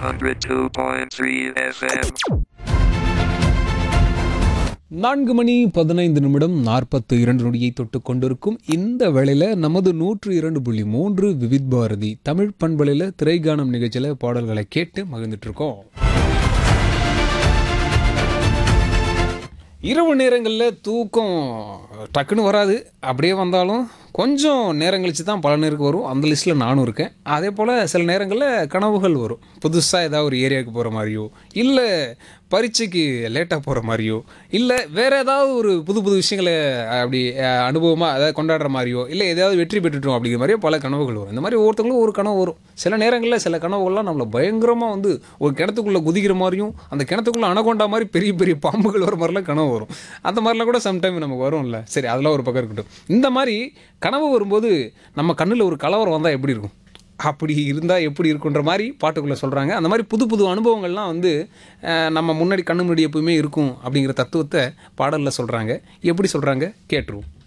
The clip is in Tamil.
102.3 FM. நான்கு மணி பதினைந்து நிமிடம் நாற்பத்து இரண்டு நொடியை தொட்டு கொண்டிருக்கும் இந்த வேளையில் நமது நூற்று இரண்டு புள்ளி மூன்று விவித் பாரதி தமிழ் பண்பலையில் திரைகானம் நிகழ்ச்சியில் பாடல்களை கேட்டு மகிழ்ந்துட்டு இருக்கோம் இரவு நேரங்களில் தூக்கம் டக்குன்னு வராது அப்படியே வந்தாலும் கொஞ்சம் நேரம் கழிச்சு தான் பல நேருக்கு வரும் அந்த லிஸ்ட்டில் நானும் இருக்கேன் அதே போல் சில நேரங்களில் கனவுகள் வரும் புதுசாக ஏதாவது ஒரு ஏரியாவுக்கு போகிற மாதிரியோ இல்லை பரீட்சைக்கு லேட்டாக போகிற மாதிரியோ இல்லை வேறு ஏதாவது ஒரு புது புது விஷயங்களை அப்படி அனுபவமாக அதாவது கொண்டாடுற மாதிரியோ இல்லை எதாவது வெற்றி பெற்றுட்டோம் அப்படிங்கிற மாதிரியோ பல கனவுகள் வரும் இந்த மாதிரி ஒவ்வொருத்தவங்களும் ஒரு கனவு வரும் சில நேரங்களில் சில கனவுகள்லாம் நம்மளை பயங்கரமாக வந்து ஒரு கிணத்துக்குள்ளே குதிக்கிற மாதிரியும் அந்த கிணத்துக்குள்ளே அணகொண்டா மாதிரி பெரிய பெரிய பாம்புகள் வர மாதிரிலாம் கனவு வரும் அந்த மாதிரிலாம் கூட சம்டைம் நமக்கு வரும்ல சரி அதெல்லாம் ஒரு பக்கம் இருக்கட்டும் இந்த மாதிரி கனவு வரும்போது நம்ம கண்ணில் ஒரு கலவரம் வந்தால் எப்படி இருக்கும் அப்படி இருந்தால் எப்படி இருக்குன்ற மாதிரி பாட்டுக்குள்ளே சொல்கிறாங்க அந்த மாதிரி புது புது அனுபவங்கள்லாம் வந்து அஹ், நம்ம முன்னாடி கண்ணு முன்னாடி எப்பவுமே இருக்கும் அப்படிங்கிற தத்துவத்தை பாடலில் சொல்கிறாங்க எப்படி சொல்கிறாங்க கேட்டுருவோம்